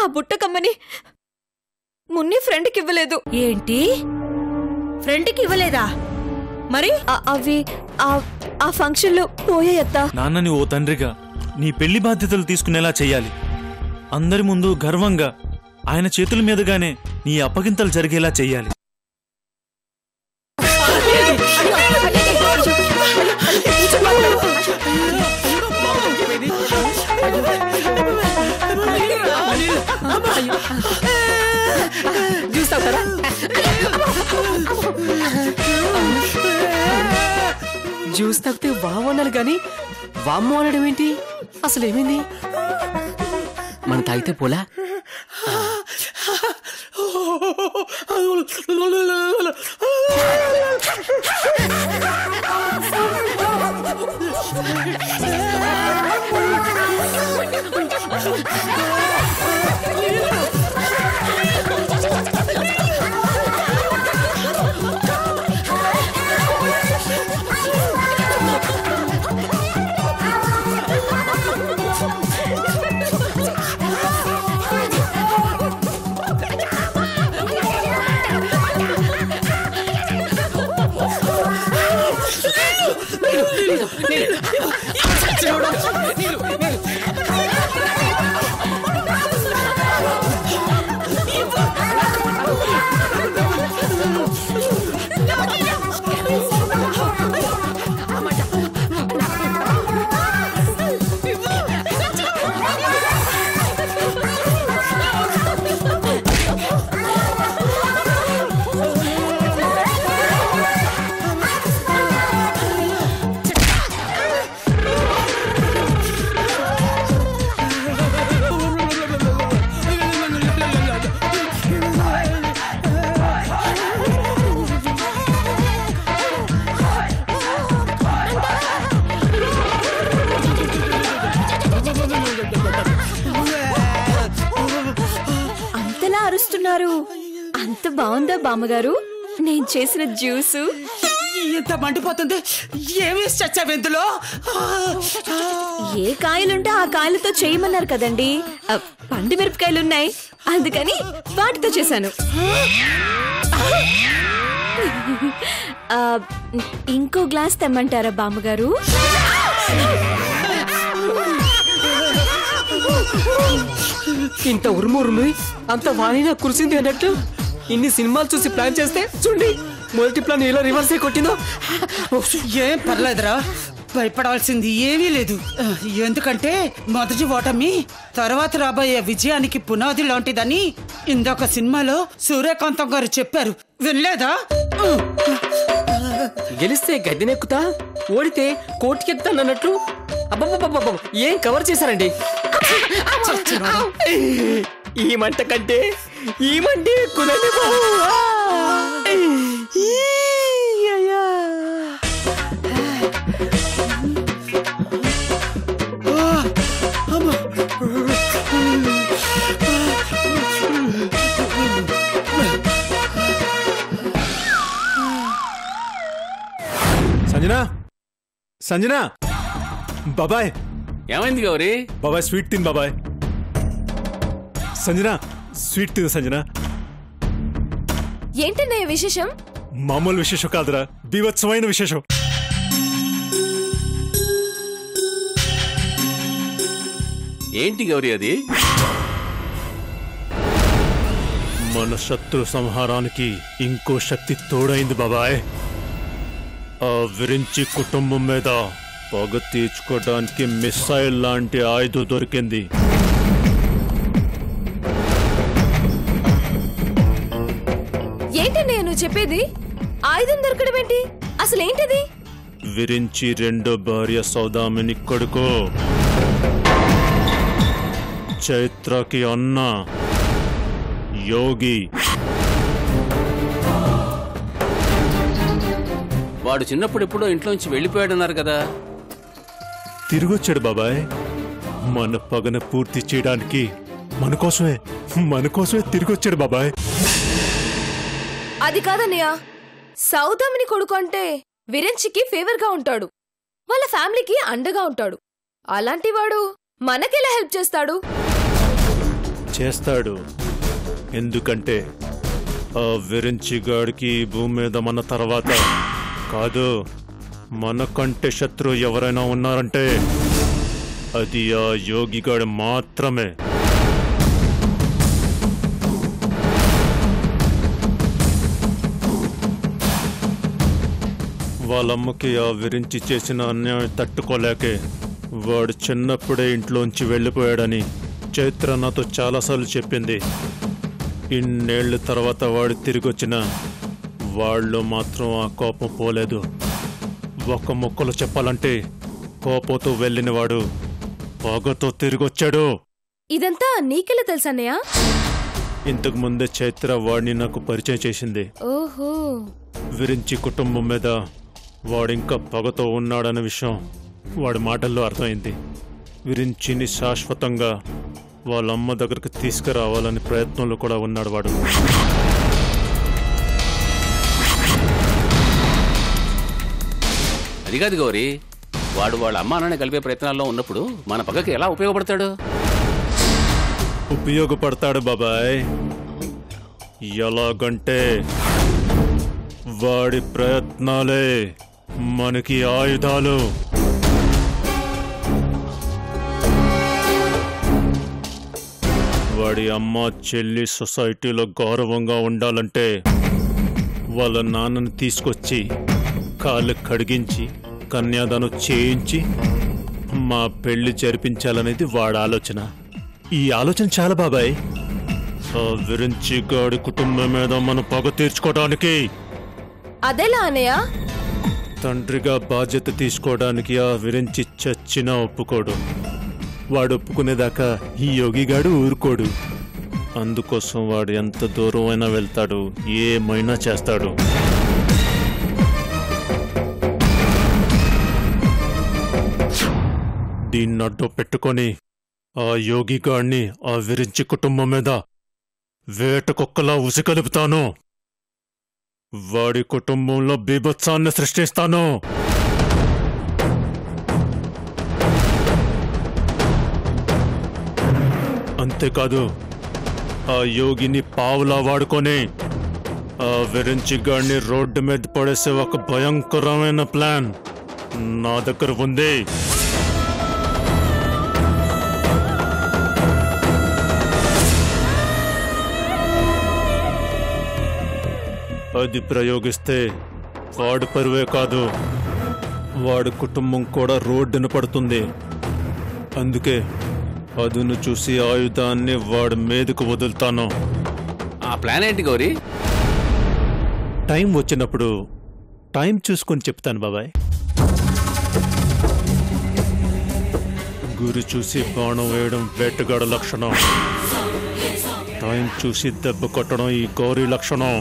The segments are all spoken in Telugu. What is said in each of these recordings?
బుట్ట కమ్మని మున్ని ఫ్రెండ్కి ఇవ్వలేదు ఏంటి ఫ్రెండ్కి ఇవ్వలేదా మరి ఆ- అవి ఆ- ఆ ఫంక్షన్లో పోయాయత్తా నాన్నని ఓ తండ్రిగా నీ పెళ్లి బాధ్యతలు తీసుకునేలా చెయ్యాలి అందరి ముందు గర్వంగా ఆయన చేతుల మీదుగానే నీ అప్పగింతలు జరిగేలా చెయ్యాలి చూస్తావు కదా జ్యూస్ తాగితే వావ్ అనాలి కానీ వామ్మో అనడం ఏంటి అసలు ఏమైంది మనం తాగితే పోలా అంతలా అరుస్తున్నారు అంత బాగుందా బామ్మగారు నేను చేసిన జ్యూసు ఇంత మండిపోతుంది ఏమి చచ్చావు ఇందులో ఏ కాయలుంటే ఆ కాయలతో చేయమన్నారు కదండి ఆ, పండు మిరపకాయలున్నాయి అందుకని వాటితో చేశాను ఆ, ఇంకో గ్లాస్ తెమ్మంటారా బామ్మగారు ఇంత ఉరుము ఉరుము అంత వాణినా కురిసింది అన్నట్టు ఇన్ని సినిమాలు చూసి ప్లాన్ చేస్తే చూడండి మొదటి ప్లాన్ ఎలా రివర్స్ అయి కొట్టిందో ఏం పర్లేదురా భయపడాల్సింది ఏమీ లేదు ఎందుకంటే మొదటి ఓటమి తర్వాత రాబోయే విజయానికి పునాది లాంటిదని ఇందాక సినిమాలో సూర్యకాంతం గారు చెప్పారు వినలేదా గెలిస్తే గద్దెనెక్కుతా ఓడితే కోటికెత్తాను అన్నట్లు అబ్బబ్బబ్బబ్బ ఏం కవర్ చేశారండి ఈ మంట కంటే ఈ మంటే ఎక్కువదండి బాబు. ఈ అయ్యా. సంజనా సంజనా బాబాయ్ ఏమైంది గౌరీ బాబాయ్ స్వీట్ తిన్ బాబాయ్ సంజనా స్వీట్ తిను సంజనా ఏంటన్నయ్య విశేషం మామూలు విశేషం కాదురా బీభత్సమైన విశేషం ఏంటి గౌరీ అది మన శత్రు సంహారానికి ఇంకో శక్తి తోడైంది బాబాయ్ ఆ విరించి కుటుంబం మీద పగ తీర్చుకోవడానికి మిస్సైల్ లాంటి ఆయుధం దొరికింది ఏంటన్నయ్య నువ్వు చెప్పేది ఆయుధం దొరకడం ఏంటి అసలు ఏంటది విరించి రెండో భార్య సౌదామిని కొడుకు చైత్రకి అన్న యోగి వాడు చిన్నప్పుడు ఎప్పుడో ఇంట్లోంచి వెళ్ళిపోయాడన్నారు కదా తిరిగొచ్చాడు బాబాయ్ మన పగన పూర్తి చేయడానికి మన కోసమే మన కోసమే తిరిగొచ్చాడు బాబాయ్ అది కాదన్నయ్య సౌదామిని కొడుకు అంటే విరెంచికి ఫేవర్ గా ఉంటాడు వాళ్ళ ఫ్యామిలీకి అండగా ఉంటాడు అలాంటి వాడు మనకెలా హెల్ప్ చేస్తాడు చేస్తాడు ఎందుకంటే ఆ విరించిగాడికి ఈ భూమి మీద మన తర్వాత కాదు మనకంటే శత్రు ఎవరైనా ఉన్నారంటే అది ఆ యోగిగాడు మాత్రమే వాళ్ళమ్మకి ఆ విరించి చేసిన అన్యాయం తట్టుకోలేకే వాడు చిన్నప్పుడే ఇంట్లోంచి వెళ్ళిపోయాడని చైత్ర నాతో చాలాసార్లు చెప్పింది ఇన్నేళ్ల తర్వాత వాడు తిరిగి వచ్చిన వాళ్ళు మాత్రం ఆ కోపం పోలేదు ఒక ముక్కలు చెప్పాలంటే కోపంతో వెళ్ళిన వాడు పొగతో తిరిగొచ్చాడు ఇదంతా నీకెలా తెలుసన్నయ్య ఇంతకు ముందే చైత్ర వాడిని నాకు పరిచయం చేసింది ఓహో విరించి కుటుంబం మీద వాడింకా పగతో ఉన్నాడన్న విషయం వాడి మాటల్లో అర్థమైంది విరించిని శాశ్వతంగా వాళ్ళ అమ్మ దగ్గరికి తీసుకురావాలని ప్రయత్నంలో కూడా ఉన్నాడు వాడు అది కాదు గౌరీ వాడు వాళ్ళ అమ్మా నాన్న కలిపే ప్రయత్నాల్లో ఉన్నప్పుడు మన పక్కకి ఎలా ఉపయోగపడతాడు ఉపయోగపడతాడు బాబాయ్ ఎలాగంటే వాడి ప్రయత్నాలే మనకి ఆయుధాలు వాడి అమ్మ చెల్లి సొసైటీలో గౌరవంగా ఉండాలంటే వాళ్ళ నాన్నని తీసుకొచ్చి కాళ్ళు కడిగించి కన్యాదానం చేయించి మా పెళ్లి జరిపించాలనేది వాడి ఆలోచన ఈ ఆలోచన చాలా బాబాయ్ ఆ విరించి గాడి కుటుంబం మీద మనం పగ తీర్చుకోవడానికి అదెలా అన్నయ్య తండ్రిగా బాధ్యత తీసుకోవడానికి ఆ విరించి చచ్చినా ఒప్పుకోడు వాడు ఒప్పుకునేదాకా ఈ యోగిగాడు ఊరుకోడు అందుకోసం వాడు ఎంత దూరం అయినా వెళ్తాడు ఏమైనా చేస్తాడు దీన్ని అడ్డు పెట్టుకొని ఆ యోగిగాడిని ఆ విరించి కుటుంబం మీద వేటకొక్కలా ఉసికలుపుతాను వాడి కుటుంబంలో బీభత్సాన్ని సృష్టిస్తాను అంతేకాదు ఆ యోగిని పావులా వాడుకొని ఆ విరించి గాడిని రోడ్డు మీద పడేసే ఒక భయంకరమైన ప్లాన్ నా దగ్గర ఉంది అది ప్రయోగిస్తే వాడు పరువే కాదు వాడి కుటుంబం కూడా రోడ్డున పడుతుంది అందుకే అదును చూసి ఆయుధాన్ని వాడి మీదకు వదులుతాను ఆ ప్లాన్ ఏంటి గౌరీ టైం వచ్చినప్పుడు టైం చూసుకొని చెప్తాను బాబాయ్ గురి చూసి బాణం వేయడం వేటగాడ లక్షణం టైం చూసి దెబ్బ కొట్టడం ఈ గౌరీ లక్షణం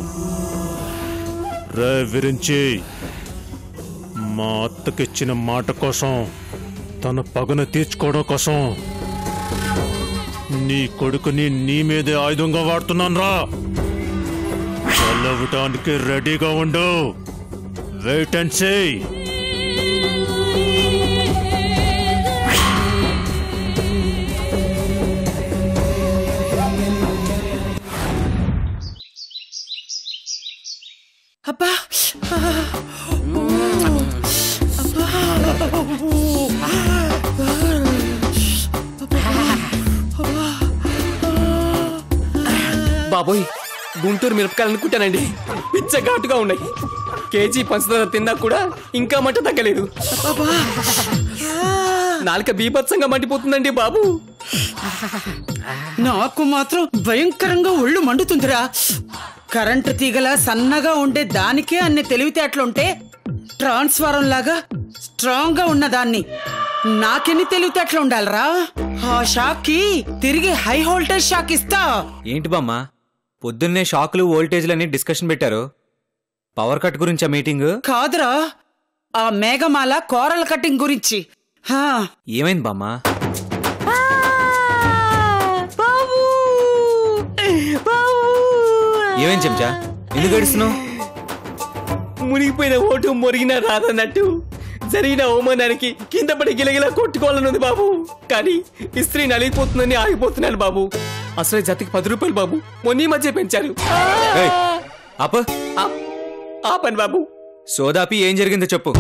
రే విరించి మా అత్తకిచ్చిన మాట కోసం తన పగను తీర్చుకోవడం కోసం నీ కొడుకుని నీ మీదే ఆయుధంగా వాడుతున్నాను రా వెళ్ళవటానికి రెడీగా ఉండు వెయిట్ అండ్ సీ అబ్బా బాబోయ్ గుంటూరు మిరపకాయలు అనుకుంటానండి పిచ్చ ఘాటుగా ఉన్నాయి కేజీ పంచదార తిన్నా కూడా ఇంకా మంట తగ్గలేదు నాలుక బీభత్సంగా మండిపోతుందండి బాబు నాకు మాత్రం భయంకరంగా ఒళ్ళు మండుతుందిరా కరెంటు తీగల సన్నగా ఉండే దానికే అన్ని తెలివితేటలుంటే ట్రాన్స్ఫారం లాగా స్ట్రాంగ్ గా ఉన్న దాన్ని నాకెన్ని తెలివితేటలు ఉండాలరా ఆ షాక్ కి తిరిగి హై వోల్టేజ్ షాక్ ఇస్తా ఏంటి బామ్మ పొద్దున్నే షాకులు వోల్టేజ్లని డిస్కషన్ పెట్టారు పవర్ కట్ గురించా మీటింగ్ కాదురా ఆ మేఘమాల కోరల కటింగ్ గురించి హా ఏమైంది బామ్మ ఏమైంది చెంచా ఎందుకు గడుస్తున్నావు మునిగిపోయిన ఓటు మొరిగిన రాదన్నట్టు జరిగిన అవమానానికి కింద పడి గిలగిలా కొట్టుకోవాలనుంది బాబు కానీ ఇస్త్రీ నలిగిపోతుందని ఆగిపోతున్నాను బాబు అసలు జతకి పది రూపాయలు బాబు మొన్న ఈ మధ్య పెంచారు ఏయ్, ఆపు ఆ- ఆపండి బాబు సోదాపి ఏం జరిగిందో చెప్పు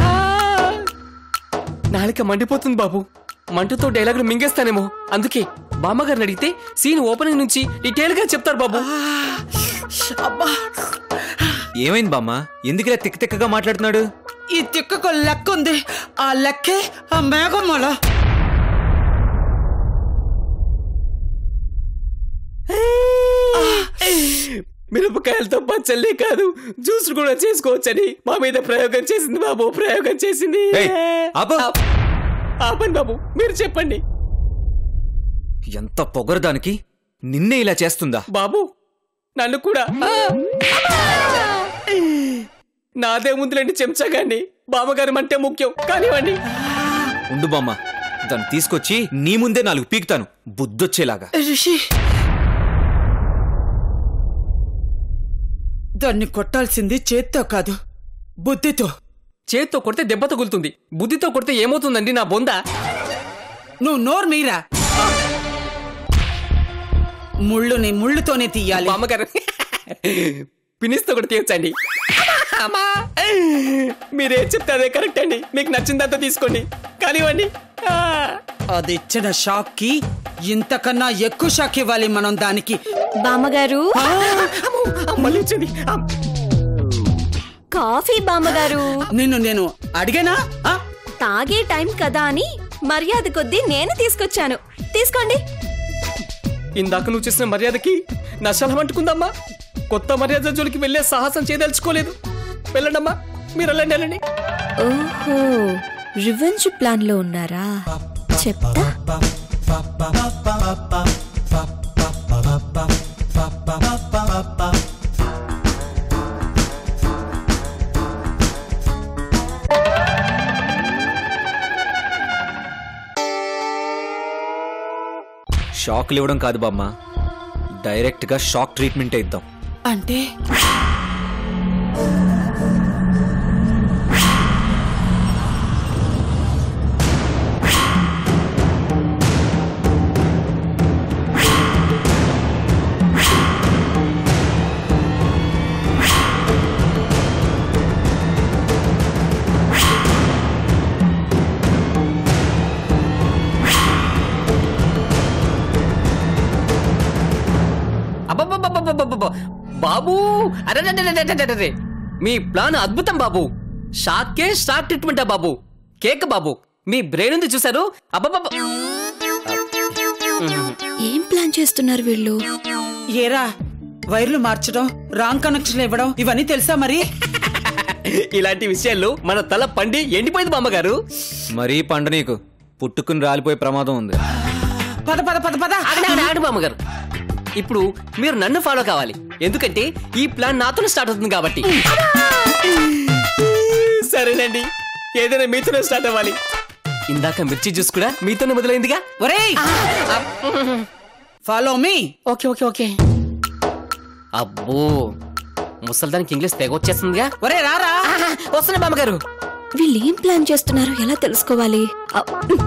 నాలిక మండిపోతుంది బాబు మంటతో డైలాగులు మింగేస్తానేమో అందుకే బామ్మగారిని అడిగితే సీన్ ఓపెనింగ్ నుంచి డీటెయిల్ గా చెప్తారు బాబు అబ్బా ఏమైంది బామ్మ ఎందుకు ఇలా తిక్క తిక్కగా మాట్లాడుతున్నాడు ఈ తిక్కకు లెక్క ఉంది ఆ లెక్కే ఆ మేఘమాల మిరపకాయలతో పచ్చళ్ళే కాదు జ్యూస్ కూడా చేసుకోవచ్చని మా మీద ప్రయోగం చేసింది బాబు ప్రయోగం చేసింది ఏయ్, ఆపు. ఆప్- ఆపండి బాబు మీరు చెప్పండి ఎంత పొగరు దానికి నిన్నే ఇలా చేస్తుందా బాబు నన్ను కూడా ఆ! నాదే ముందులేండి చెంచగాన్ని బామ్మగారి అంటే ముఖ్యం కానివ్వండి ఉండు బామ్మ దాన్ని తీసుకొచ్చి నీ ముందే నాలుగు పీకుతాను బుద్ధొచ్చేలాగా రిషి దాన్ని కొట్టాల్సింది చేత్తో కాదు బుద్ధితో చేత్తో కొడితే దెబ్బ తగులుతుంది బుద్ధితో కొడితే ఏమవుతుందండి నా బొంద నువ్వు నోరు మీరా ముళ్ళుని ముళ్ళుతోనే తీయాలి బామ్మగారు పినిస్తో కూడా తీయచ్చండి అమ్మా! మీరేం చెప్తే అదే కరెక్ట్ అండి మీకు నచ్చిందంతా తీసుకోండి కానివ్వండి ఆ! అది ఇచ్చిన షాక్ కి ఇంతకన్నా ఎక్కువ షాక్ ఇవ్వాలి మనం దానికి బామ్మగారు ఆ! అమ్మో! ఆ, మళ్ళీ వచ్చింది ఆ! కాఫీ బామ్మగారు నిన్ను నేను అడిగానా ఆ? తాగే టైం కదా అని మర్యాద కొద్దీ నేను తీసుకొచ్చాను తీసుకోండి ఇందాక నువ్వు చేసిన మర్యాదకి నశలం అంటుకుందమ్మా కొత్త మర్యాద జోలికి వెళ్ళే సాహసం చేయదలుచుకోలేదు వెళ్ళండమ్మా మీరు వెళ్ళండి వెళ్ళండి ఓహో రివెంజ్ ప్లాన్ లో ఉన్నారా చెప్తా షాక్లు ఇవ్వడం కాదు బామ్మ డైరెక్ట్ గా షాక్ ట్రీట్మెంట్ ఇద్దాం అంటే అబ్బబ్బబ్బబ్బబ్బబ్బబ్బ. బాబు అరే మీ ప్లాన్ అద్భుతం బాబు షాకే షాక్ ట్రీట్మెంటా బాబు కేక్ బాబు మీ బ్రెయిన్ ఉంది చూసారు అబ్బబ్బబ్బ ఏం ప్లాన్ చేస్తున్నారు వీళ్ళు ఏరా వైర్లు మార్చడం రాంగ్ కనెక్షన్ ఇవ్వడం ఇవన్నీ తెలుసా మరి ఇలాంటి విషయాల్లో మన తల పండి ఎండిపోయింది బామ్మగారు మరీ పండ నీకు పుట్టుకుని రాలిపోయే ప్రమాదం ఉంది పద పద పద పద ఆగండి, ఆగండి, ఆగండి బామ్మగారు ఇప్పుడు మీరు నన్ను ఫాలో కావాలి ఎందుకంటే ఈ ప్లాన్ నాతోనే స్టార్ట్ అవుతుంది కాబట్టి సరేనండి ఏదైనా మీతోనే స్టార్ట్ అవ్వాలి ఇందాక మిర్చి జ్యూస్ కూడా మీతోనే మొదలైందిగా ఒరేయ్ follow me okay okay okay అబ్బో ముసల్దానికి ఇంగ్లీష్ తెగ వచ్చేస్తుందిగా ఒరే రారా వస్తున్నా బామ్మగారు వీళ్ళు ఏం ప్లాన్ చేస్తున్నారు ఎలా తెలుసుకోవాలి అ,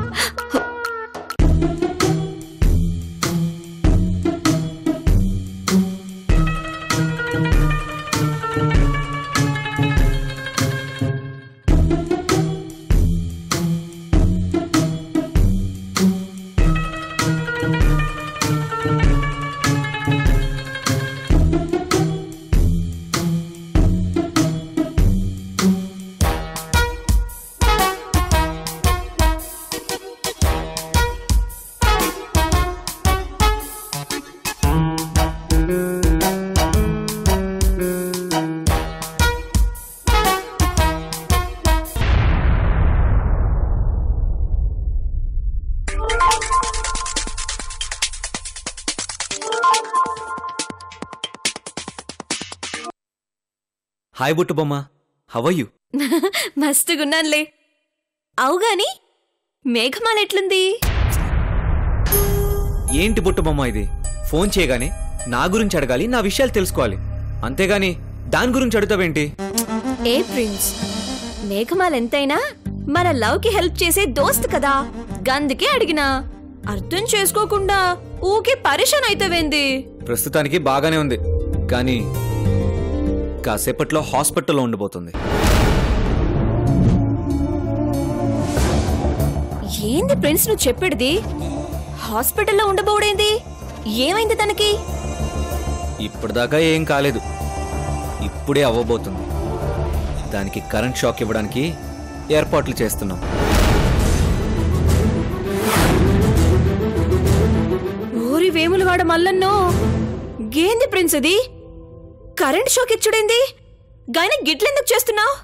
హాయ్ బుట్టు బొమ్మ హవయ్యు మస్తుగున్నానులే అవు గాని మేఘమాల ఎట్లుంది ఏంటి బుట్టు బొమ్మ ఇది ఫోన్ చేయగానే నా గురించి అడగాలి నా విషయాలు తెలుసుకోవాలి అంతేగాని దాని గురించి అడుగుతావేంటి ఏ ప్రిన్స్ మేఘమాల ఎంతైనా మన లవ్ కి హెల్ప్ చేసే దోస్త్ కదా గందుకే అడిగినా అర్థం చేసుకోకుండా ఊకే పరిశాన్ అయితేవేంది ప్రస్తుతానికి బాగానే ఉంది కానీ కాసేపట్లో హాస్పిటల్లో ఉండిపోతుంది ఏంది ప్రిన్స్ నువ్వు చెప్పేది హాస్పిటల్లో ఉండబోడేంది ఏమైంది తనకి ఇప్పటిదాకా ఏం కాలేదు ఇప్పుడే అవ్వబోతుంది దానికి కరెంట్ షాక్ ఇవ్వడానికి ఏర్పాట్లు చేస్తున్నాం ఊరి వేములవాడ మల్లన్నో గేంది ప్రిన్స్ ఇది కరెంట్ షాక్ ఇచ్చుడేంది గాయన గిట్లెందుకు చేస్తున్నావు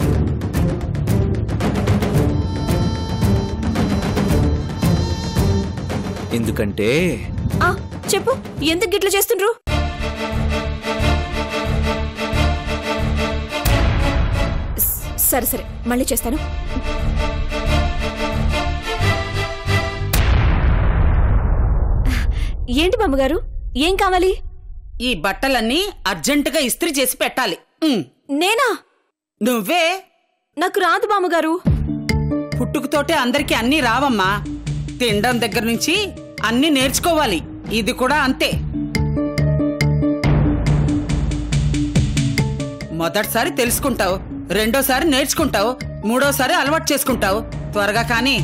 ఎందుకంటే ఆ చెప్పు ఎందుకు గిట్ల చేస్తుండ్రు స్- సరే సరే మళ్ళీ చేస్తాను ఏంటి బామ్మగారు ఏం కావాలి ఈ బట్టలన్నీ అర్జెంటుగా ఇస్త్రీ చేసి పెట్టాలి ఉమ్, నేనా నువ్వే నాకు రాదు బామ్మగారు పుట్టుకతోటే అందరికీ అన్నీ రావమ్మా తినడం దగ్గర నుంచి అన్నీ నేర్చుకోవాలి ఇది కూడా అంతే మొదటిసారి తెలుసుకుంటావు రెండోసారి నేర్చుకుంటావు మూడోసారి అలవాటు చేసుకుంటావు త్వరగా కానీ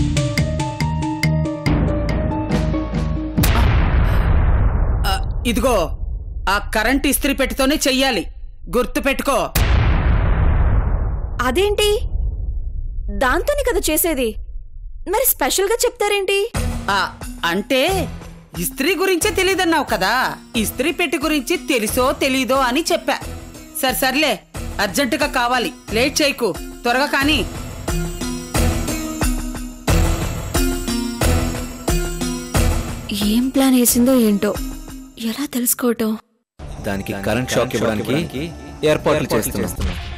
ఆ, ఇదిగో ఆ కరెంట్ ఇస్త్రీ పెట్టితోనే చెయ్యాలి గుర్తు పెట్టుకో అదేంటి దాంతోనే కదా చేసేది మరి స్పెషల్గా చెప్తారేంటి ఆ, అంటే ఇస్త్రీ గురించే తెలియదన్నావు కదా ఇస్త్రీ పెట్టి గురించి తెలుసో తెలీదో అని చెప్పా సరే సర్లే అర్జెంటుగా కావాలి లేట్ చేయకు త్వరగా కానీ ఏం ప్లాన్ వేసిందో ఏంటో ఎలా తెలుసుకోవటం దానికి కరెంట్ షాక్ ఇవ్వడానికి ఏర్పాట్లు చేస్తున్నాం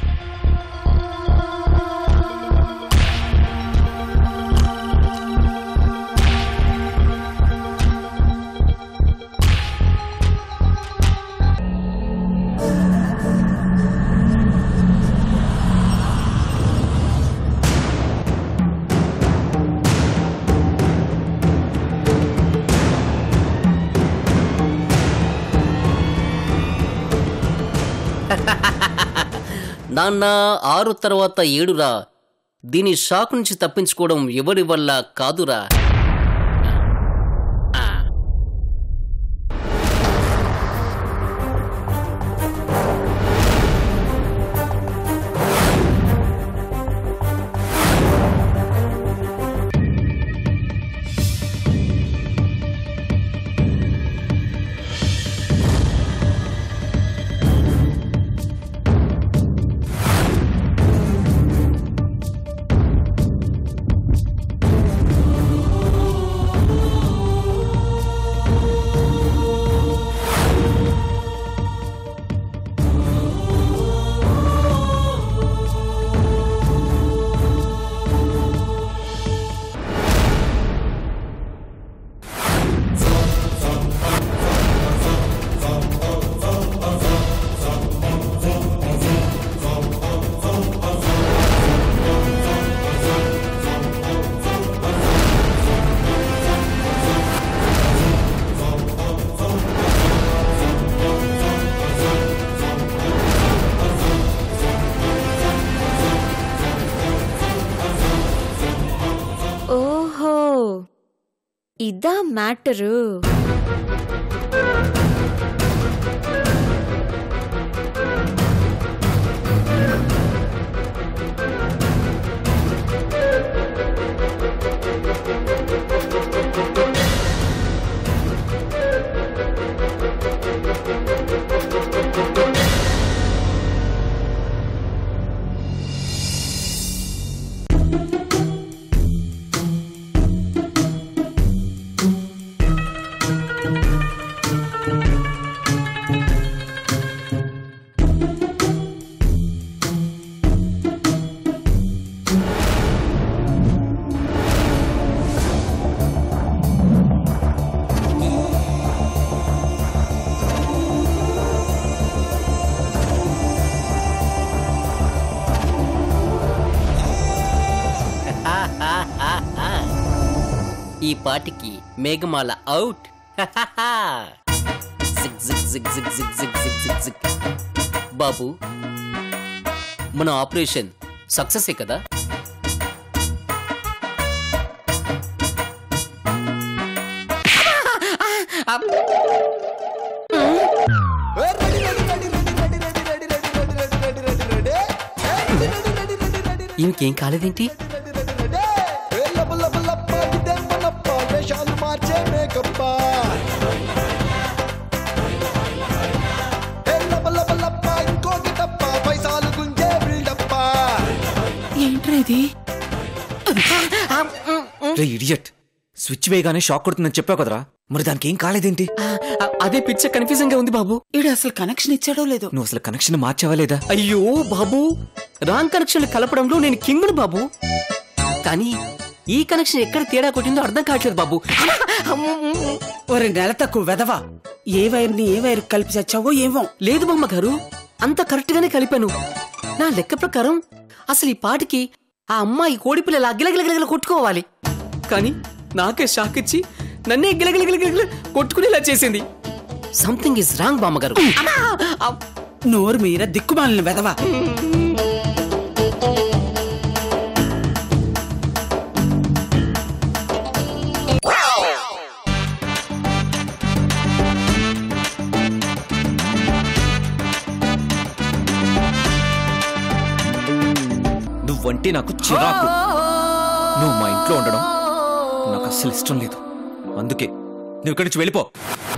నాన్న ఆరు తర్వాత ఏడురా దీని షాక్ నుంచి తప్పించుకోవడం ఎవరి వల్ల కాదురా ఓహో ఇదా మ్యాటరు ఈ పాటికి మేఘమాల అవుట్ జిగ్ జిగ్ జిగ్ జిగ్ జిగ్ జిగ్ జిగ్ జిగ్ జిగ్ బాబు మన ఆపరేషన్ సక్సెసే కదా ఇంకేం కాలేదేంటి మార్చే మేకప్ప ఇంకో గిటప్ప పైసాలు గుంజే బిల్డప్ప ఏంట్రా ఇది రే ఇడియట్ స్విచ్ వేయగానే షాక్ కొడుతుందని చెప్పావు కదరా మరి దానికి ఏం కాలేదేంటి ఆ, అదే పిచ్చ కన్ఫ్యూజన్ గా ఉంది బాబు ఈడు అసలు కనెక్షన్ ఇచ్చాడో లేదో నువ్వు అసలు కనెక్షన్ మార్చావా లేదా అయ్యో బాబు రాంగ్ కనెక్షన్ కలపడంలో నేను కింగుడు బాబు కానీ ఈ కనెక్షన్ ఎక్కడ తేడా కొట్టిందో అర్థం కావట్లేదు బాబు ఒరే నెల తక్కువ వెదవా ఏ వైర్ని ఏ వైర్ కలిపి చచ్చావో ఏమో లేదు బామ్మ గారు అంత కరెక్ట్ గానే కలిపాను నా లెక్క ప్రకారం అసలు ఈ పాటికి ఆ అమ్మాయి కోడిపిల్ల గిలగిలగిలగిల కొట్టుకోవాలి కానీ నాకే షాక్ ఇచ్చి నన్నే గిలగిలగిలగిల కొట్టుకునేలా చేసింది సంథింగ్ ఇస్ రాంగ్ బామ్మగారు నోరు మీర దిక్కుమాలిన వెదవా నువ్వంటే నాకు చిరాకు నువ్వు మా ఇంట్లో ఉండడం నాకు అస్సలు ఇష్టం లేదు అందుకే నువ్వు ఇక్కడి నుంచి వెళ్ళిపో